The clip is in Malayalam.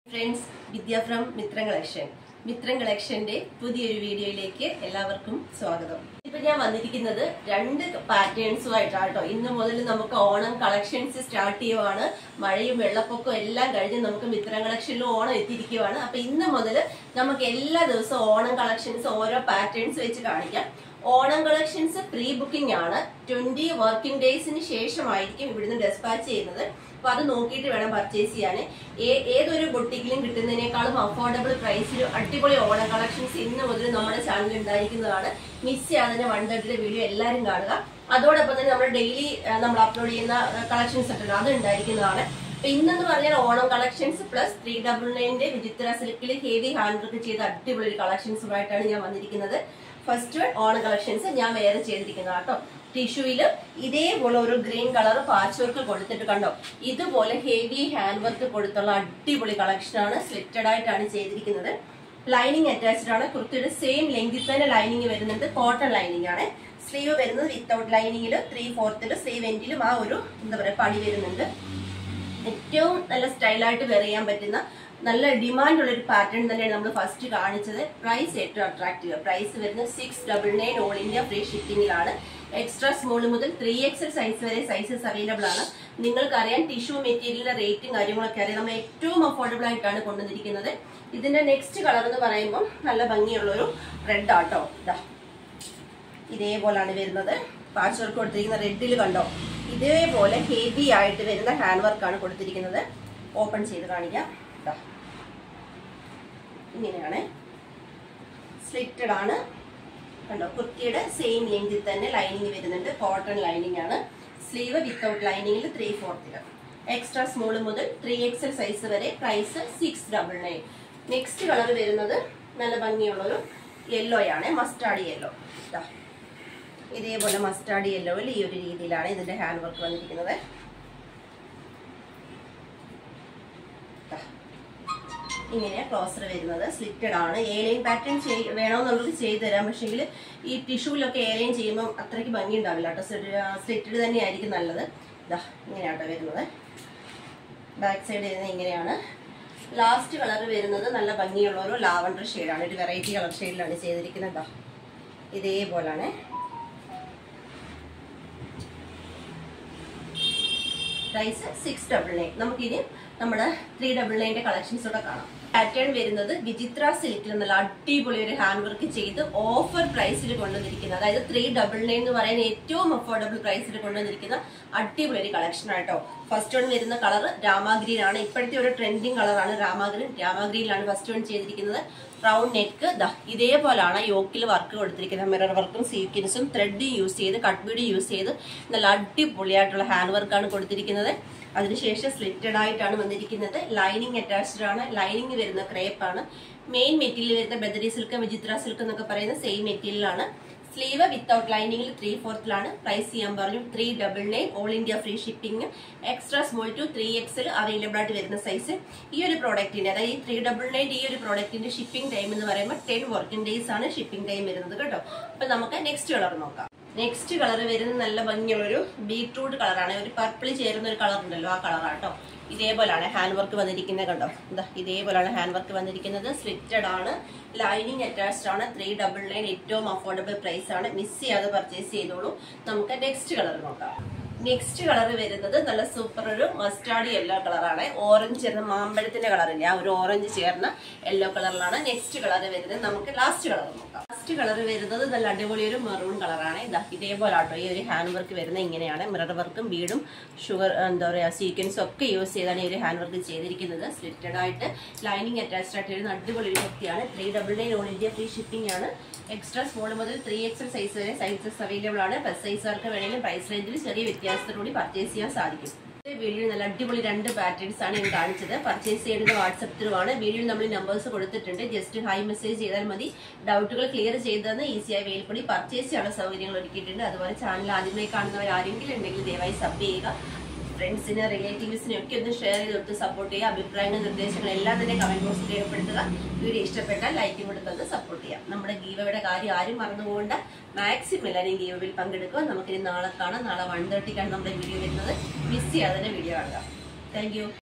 Friends Vidya from Mithram collection Mithram കളക്ഷന്റെ പുതിയൊരു വീഡിയോയിലേക്ക് എല്ലാവർക്കും സ്വാഗതം ഇപ്പൊ ഞാൻ വന്നിരിക്കുന്നത് രണ്ട് പാറ്റേൺസുമായിട്ടാണ് കേട്ടോ ഇന്ന് മുതൽ നമുക്ക് ഓണം കളക്ഷൻസ് സ്റ്റാർട്ട് ചെയ്യുവാണ് മഴയും വെള്ളപ്പൊക്കവും എല്ലാം കഴിഞ്ഞ് നമുക്ക് മിത്രം കളക്ഷനിൽ ഓണം എത്തിയിരിക്കുവാണ് അപ്പൊ ഇന്ന് മുതൽ നമുക്ക് എല്ലാ ദിവസവും ഓണം കളക്ഷൻസ് ഓരോ പാറ്റേൺസ് വെച്ച് കാണിക്കാം ഓണം കളക്ഷൻസ് പ്രീ ബുക്കിംഗ് ആണ് ട്വന്റി വർക്കിംഗ് ഡേയ്സിന് ശേഷമായിരിക്കും ഇവിടുന്ന് ഡെസ്പാച്ച് ചെയ്യുന്നത് അപ്പൊ അത് നോക്കിയിട്ട് വേണം പർച്ചേസ് ചെയ്യാൻ ഏ- ഏതൊരു ബൊട്ടിക്കിലും കിട്ടുന്നതിനേക്കാളും അഫോർഡബിൾ പ്രൈസിൽ അടിപൊളി ഓണം കളക്ഷൻസ് ഇന്ന് മുതൽ നമ്മുടെ ചാനലിൽ ഉണ്ടായിരിക്കുന്നതാണ് മിസ് ചെയ്യാതെ വൺ തേർട്ടിയുടെ വീഡിയോ എല്ലാവരും കാണുക അതോടൊപ്പം തന്നെ നമ്മൾ ഡെയിലി നമ്മൾ അപ്ലോഡ് ചെയ്യുന്ന കളക്ഷൻസ് ഉണ്ടല്ലോ അത് ഉണ്ടായിരിക്കുന്നതാണ് അപ്പൊ ഇന്നെന്ന് പറഞ്ഞാൽ Onam collections plus three double നയന്റെ വിചിത്ര സിൽക്കിൽ ഹെവി ഹാൻഡ് വർക്ക് ചെയ്ത അടിപൊളി ഒരു കളക്ഷൻസുമായിട്ടാണ് ഞാൻ വന്നിരിക്കുന്നത് ഫസ്റ്റ് ഓണം കളക്ഷൻസ് ഞാൻ വേറെ ചെയ്തിരിക്കുന്നത് കേട്ടോ ടിഷ്യൂവിൽ ഇതേപോലെ ഒരു ഗ്രീൻ കളർ പാച്ച് വർക്ക് കൊടുത്തിട്ട് കണ്ടോ ഇതുപോലെ ഹെവി ഹാൻഡ് വർക്ക് കൊടുത്തുള്ള അടിപൊളി കളക്ഷനാണ് സ്ലിറ്റഡ് ആയിട്ടാണ് ചെയ്തിരിക്കുന്നത് ലൈനിങ് അറ്റാച്ച്ഡ് ആണ് കുർത്തിയുടെ സെയിം ലെങ്തിൽ തന്നെ ലൈനിങ് വരുന്നുണ്ട് കോട്ടൺ ലൈനിങ് ആണ് സ്ലീവ് വരുന്നത് വിത്തൗട്ട് ലൈനിങ്ങിൽ ത്രീ ഫോർത്തിലും സ്ലീവ് എൻഡിലും ആ ഒരു എന്താ പറയുക പടി വരുന്നുണ്ട് ഏറ്റവും നല്ല സ്റ്റൈലായിട്ട് വെയർ ചെയ്യാൻ പറ്റുന്ന നല്ല ഡിമാൻഡ് ഉള്ള ഒരു പാറ്റേൺ തന്നെയാണ് നമ്മൾ ഫസ്റ്റ് കാണിച്ചത് പ്രൈസ് ഏറ്റവും അട്രാക്റ്റീവ് പ്രൈസ് വരുന്നത് six double nine all India free ഷിപ്പിംഗിലാണ് എക്സ്ട്രാ സ്മോൾ മുതൽ ത്രീ എക്സൽ സൈസ് വരെ സൈസസ് അവൈലബിൾ ആണ് നിങ്ങൾക്കറിയാം ടിഷ്യൂ മെറ്റീരിയലിന്റെ റേറ്റും കാര്യങ്ങളൊക്കെ അറിയാം നമ്മൾ ഏറ്റവും അഫോർഡബിൾ ആയിട്ടാണ് കൊണ്ടുവന്നിരിക്കുന്നത് ഇതിന്റെ നെക്സ്റ്റ് കളർ എന്ന് പറയുമ്പോൾ നല്ല ഭംഗിയുള്ള ഒരു റെഡ് ആട്ടോ ഇതാ ഇതേപോലാണ് വരുന്നത് പാച്ച് വർക്ക് കൊടുത്തിരിക്കുന്ന റെഡിൽ കണ്ടോ ഇതേപോലെ ഹെവി ആയിട്ട് വരുന്ന ഹാൻഡ് വർക്കാണ് കൊടുത്തിരിക്കുന്നത് ഓപ്പൺ ചെയ്ത് കാണിക്കാം ദാ. ഇങ്ങനെയാണ് സ്ലിറ്റഡ് ആണ് കണ്ടോ കുർത്തിയുടെ സെയിം ലെങ്തിൽ തന്നെ ലൈനിങ് വരുന്നുണ്ട് കോട്ടൺ ലൈനിങ് ആണ് സ്ലീവ് വിത്തൗട്ട് ലൈനിങ്ങിൽ ത്രീ ഫോർത്തില് എക്സ്ട്രാ സ്മോൾ മുതൽ ത്രീ എക്സൽ സൈസ് വരെ price six double nine next colour വരുന്നത് നല്ല ഭംഗിയുള്ളൊരു യെല്ലോ ആണ് മസ്റ്റാർഡ് യെല്ലോ ഇതാ ഇതേപോലെ മസ്റ്റാർഡ് യെല്ലോയിൽ ഈ ഒരു രീതിയിലാണ് ഇതിന്റെ ഹാൻഡ് വർക്ക് വന്നിരിക്കുന്നത് ദാ. ഇങ്ങനെ ക്ലോസർ വരുന്നത് സ്ലിറ്റഡ് ആണ് ഏലൈൻ പാറ്റേൺ വേണമെന്നുള്ളത് ചെയ്തു തരാം പക്ഷെങ്കിൽ ഈ ടിഷ്യൂലൊക്കെ ഏലൈൻ ചെയ്യുമ്പോൾ അത്രയ്ക്ക് ഭംഗി ഉണ്ടാവില്ല കേട്ടോ സ്ലിറ്റഡ് തന്നെയായിരിക്കും നല്ലത് ഇതാ ഇങ്ങനെയാട്ടോ വരുന്നത് ബാക്ക് സൈഡ് വരുന്നത് ഇങ്ങനെയാണ് ലാസ്റ്റ് കളർ വരുന്നത് നല്ല ഭംഗിയുള്ള ഒരു ലാവണ്ടർ ഷെയ്ഡാണ് ഒരു വെറൈറ്റി കളർ ഷെയ്ഡിലാണ് ചെയ്തിരിക്കുന്നത് ദാ. ഇതേപോലാണ് പ്രൈസ് സിക്സ് ഡബിൾ നയൻ നമുക്കിനി നമ്മുടെ ത്രീ ഡബിൾ നയൻ്റെ കളക്ഷൻസ് കൂടെ കാണാം പാറ്റേൺ വരുന്നത് വിചിത്ര സിൽക്കിൽ നല്ല അടിപൊളി ഒരു ഹാൻഡ് വർക്ക് ചെയ്ത് ഓഫർ പ്രൈസിൽ കൊണ്ടുവന്നിരിക്കുന്നത് അതായത് ത്രീ ഡബിൾ നയൻ എന്ന് പറയുന്ന ഏറ്റവും അഫോർഡബിൾ പ്രൈസിൽ കൊണ്ടുവന്നിരിക്കുന്ന അടിപൊളി ഒരു കളക്ഷൻ ആട്ടോ ഫസ്റ്റ് വൺ വരുന്ന കളർ രാമാഗ്രീൻ ആണ് ഇപ്പോഴത്തെ ഒരു ട്രെൻഡിങ് കളറാണ് രാമാഗ്രീൻ രാമാഗ്രീനിലാണ് ഫസ്റ്റ് വൺ ചെയ്തിരിക്കുന്നത് റൗണ്ട് നെക്ക് ദാ ഇതേപോലാണ് യോക്കിൽ വർക്ക് കൊടുത്തിരിക്കുന്നത് മിറർ വർക്കും സീക്വൻസും ത്രെഡ് യൂസ് ചെയ്ത് കട്ട് ബീഡ് യൂസ് ചെയ്ത് നല്ല അടിപൊളിയായിട്ടുള്ള ഹാൻഡ് വർക്കാണ് കൊടുത്തിരിക്കുന്നത് അതിനുശേഷം സ്ലിറ്റഡ് ആയിട്ടാണ് വന്നിരിക്കുന്നത് ലൈനിങ് അറ്റാച്ച്ഡ് ആണ് ലൈനിങ് വരുന്ന ക്രേപ്പ് ആണ് മെയിൻ മെറ്റീരിയൽ വരുന്ന ബദരി സിൽക്ക് വിചിത്ര സിൽക്ക് എന്നൊക്കെ പറയുന്ന സെയിം മെറ്റീരിയൽ ആണ് സ്ലീവ് വിത്തൗട്ട് ലൈനിങ്ങിൽ ത്രീ ഫോർത്തിലാണ് പ്രൈസ് ചെയ്യാൻ പറഞ്ഞു three double nine all India free shipping extra small to three XL available ആയിട്ട് വരുന്ന സൈസ് ഈ ഒരു പ്രോഡക്റ്റിന്റെ അതായത് ഈ ത്രീ ഡബിൾ നയൻ ഈ ഒരു പ്രോഡക്റ്റിന്റെ ഷിപ്പിംഗ് ടൈം എന്ന് പറയുമ്പോൾ ടെൻ വർക്കിംഗ് ഡേയ്സ് ആണ് ഷിപ്പിംഗ് ടൈം വരുന്നത് കേട്ടോ അപ്പൊ നമുക്ക് നെക്സ്റ്റ് കളർ നോക്കാം നെക്സ്റ്റ് കളർ വരുന്നത് നല്ല ഭംഗിയുള്ളൊരു ബീട്രൂട്ട് കളറാണ് ഒരു പർപ്പിൾ ചേരുന്ന ഒരു കളർ ഉണ്ടല്ലോ ആ കളറാണ് കേട്ടോ ഇതേപോലാണ് ഹാൻഡ് വർക്ക് വന്നിരിക്കുന്നത് കണ്ടോ എന്താ ഇതേപോലാണ് ഹാൻഡ് വർക്ക് വന്നിരിക്കുന്നത് സ്ലിറ്റഡ് ആണ് ലൈനിങ് അറ്റാച്ച്ഡ് ആണ് ത്രീ ഡബിൾ നയൻ ഏറ്റവും അഫോർഡബിൾ പ്രൈസ് ആണ് മിസ് ചെയ്യാതെ പർച്ചേസ് ചെയ്തോളൂ നമുക്ക് നെക്സ്റ്റ് കളർ നോക്കാം നെക്സ്റ്റ് കളർ വരുന്നത് നല്ല സൂപ്പർ ഒരു മസ്റ്റാർഡ് യെല്ലോ കളറാണ് ഓറഞ്ച് ചേർന്ന മാമ്പഴത്തിന്റെ കളറില്ല ആ ഒരു ഓറഞ്ച് ചേർന്ന യെല്ലോ കളറിലാണ് നെക്സ്റ്റ് കളർ വരുന്നത് നമുക്ക് ലാസ്റ്റ് കളർ നോക്കാം ലാസ്റ്റ് കളർ വരുന്നത് നല്ല അടിപൊളി ഒരു മെറൂൺ കളറാണ് ഇതാ ഇതേപോലെ ആട്ടോ ഈ ഒരു ഹാൻഡ് വർക്ക് വരുന്നത് ഇങ്ങനെയാണ് മിറർ വർക്കും ബീഡും ഷുഗർ എന്താ പറയുക സീക്വൻസും ഒക്കെ യൂസ് ചെയ്താണ് ഈ ഒരു ഹാൻഡ് വർക്ക് ചെയ്തിരിക്കുന്നത് സ്ലിറ്റഡ് ആയിട്ട് ലൈനിങ് അറ്റാച്ച്ഡ് ആയിട്ട് വരുന്ന അടിപൊളി ഒരു വ്യക്തിയാണ് three double nine all India free shipping ആണ് എക്സ്ട്രാ സ്മോൾ മുതൽ ത്രീ എക്സൽ സൈസ് വരെ സൈസസ് അവൈലബിൾ ആണ് പ്ലസ് സൈസുകാർക്ക് വേണമെങ്കിലും പ്രൈസ് റേഞ്ചിൽ ചെറിയ വ്യത്യാസത്തോടുകൂടി പർച്ചേസ് ചെയ്യാൻ സാധിക്കും ഈ വീഡിയോയിൽ നല്ല അടിപൊളി രണ്ട് പാറ്റേൺസ് ആണ് ഞാൻ കാണിച്ചത് പർച്ചേസ് ചെയ്യുന്നത് വാട്സപ്പ് ത്രൂ ആണ് വീഡിയോയിൽ നമ്മൾ നമ്പേഴ്സ് കൊടുത്തിട്ടുണ്ട് ജസ്റ്റ് ഹൈ മെസ്സേജ് ചെയ്താൽ മതി ഡൗട്ടുകൾ ക്ലിയർ ചെയ്തെന്ന് ഈസിയായി വേൽപ്പടി പർച്ചേസ് ചെയ്യാനുള്ള സൗകര്യങ്ങൾ ഒരുക്കിയിട്ടുണ്ട് അതുപോലെ ചാനൽ ആദ്യമായി കാണുന്നവർ ആരെങ്കിലും ഉണ്ടെങ്കിൽ ദയവായി സബ് ചെയ്യുക ഫ്രണ്ട്സിന് റിലേറ്റീവ്സിനെ ഒക്കെ ഒന്ന് ഷെയർ ചെയ്ത് കൊടുത്ത് സപ്പോർട്ട് ചെയ്യുക അഭിപ്രായങ്ങൾ നിർദ്ദേശങ്ങൾ എല്ലാം തന്നെ കമന്റ് ബോക്സിൽ രേഖപ്പെടുത്തുക വീഡിയോ ഇഷ്ടപ്പെട്ടാൽ ലൈക്കും കൂടെ തന്ന് സപ്പോർട്ട് ചെയ്യാം നമ്മുടെ ഗീവയുടെ കാര്യം ആരും മറന്നുപോകേണ്ട മാക്സിമം എല്ലാവരും ഗീവയിൽ പങ്കെടുക്കുക നമുക്കിനി നാളെ കാണാം നാളെ വൺ തേർട്ടിക്കാണ് നമ്മുടെ വീഡിയോ വരുന്നത് മിസ് ചെയ്യാതെ തന്നെ വീഡിയോ കാണുക താങ്ക്